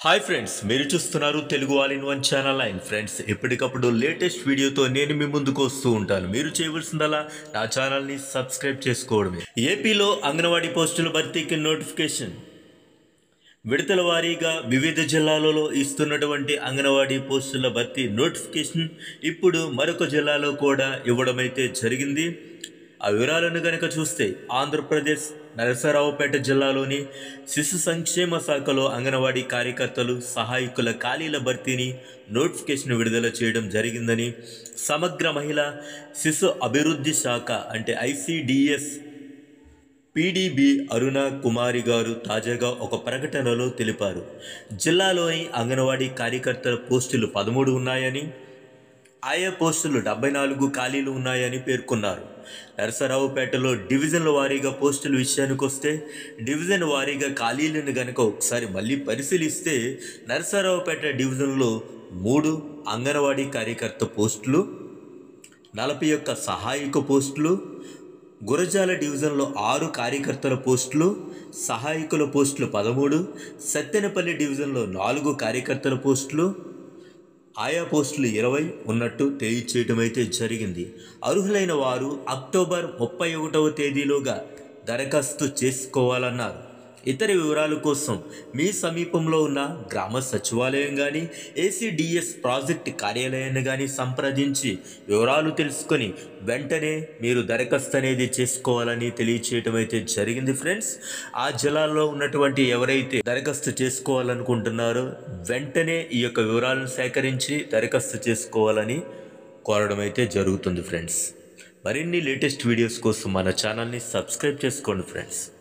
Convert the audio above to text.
hi friends మీరు చూస్తున్నారు Telugu all in one channel line friends ఎప్పటికప్పుడు లేటెస్ట్ వీడియోతో నేను మీ ముందుకు వస్తూ ఉంటాను మీరు చేయవలసిందల్లా నా ఛానల్ని సబ్స్క్రైబ్ చేసుకోవడమే ఏపీలో అంగన్వాడీ పోస్టుల భర్తీకి నోటిఫికేషన్ విడతల వారీగా వివిధ జిల్లాలలో ఇస్తున్నటువంటి అంగన్వాడీ పోస్టుల భర్తీ నోటిఫికేషన్ ఇప్పుడు మరొక జిల్లాలో కూడా ఇవ్వడమైతే జరిగింది ఆ వివరాలను గనక చూస్తే ఆంధ్రప్రదేశ్ నరసరావుపేట జిల్లాలోని శిశు సంక్షేమ శాఖలో అంగన్వాడీ కార్యకర్తలు సహాయకుల ఖాళీల భర్తీని నోటిఫికేషన్ విడుదల చేయడం జరిగిందని సమగ్ర మహిళా శిశు అభివృద్ధి శాఖ అంటే ఐసిడిఎస్ పీడీబీ అరుణ కుమారి గారు తాజాగా ఒక ప్రకటనలో తెలిపారు జిల్లాలోని అంగన్వాడీ కార్యకర్తల పోస్టులు పదమూడు ఉన్నాయని ఆయా పోస్టులు డెబ్బై నాలుగు ఖాళీలు ఉన్నాయని పేర్కొన్నారు నరసరావుపేటలో డివిజన్ల వారీగా పోస్టుల విషయానికి వస్తే డివిజన్ వారీగా ఖాళీలను గనక ఒకసారి మళ్ళీ పరిశీలిస్తే నరసరావుపేట డివిజన్లో మూడు అంగన్వాడీ కార్యకర్త పోస్టులు నలభై ఒక్క సహాయక పోస్టులు గురజాల డివిజన్లో ఆరు కార్యకర్తల పోస్టులు సహాయకుల పోస్టులు పదమూడు సత్తెనపల్లి డివిజన్లో నాలుగు కార్యకర్తల పోస్టులు ఆయా పోస్టులు ఇరవై ఉన్నట్టు తెలియచేయడం అయితే జరిగింది అర్హులైన వారు అక్టోబర్ ముప్పై ఒకటవ తేదీలోగా దరఖాస్తు చేసుకోవాలన్నారు ఇతర వివరాల కోసం మీ సమీపంలో ఉన్న గ్రామ సచివాలయం కానీ ఏసీడిఎస్ ప్రాజెక్ట్ కార్యాలయాన్ని కానీ సంప్రదించి వివరాలు తెలుసుకొని వెంటనే మీరు దరఖాస్తు అనేది చేసుకోవాలని తెలియచేయటం అయితే జరిగింది ఫ్రెండ్స్ ఆ జిల్లాలో ఉన్నటువంటి ఎవరైతే దరఖాస్తు చేసుకోవాలనుకుంటున్నారో వెంటనే ఈ యొక్క వివరాలను సేకరించి దరఖాస్తు చేసుకోవాలని కోరడం అయితే జరుగుతుంది ఫ్రెండ్స్ మరిన్ని లేటెస్ట్ వీడియోస్ కోసం మన ఛానల్ని సబ్స్క్రైబ్ చేసుకోండి ఫ్రెండ్స్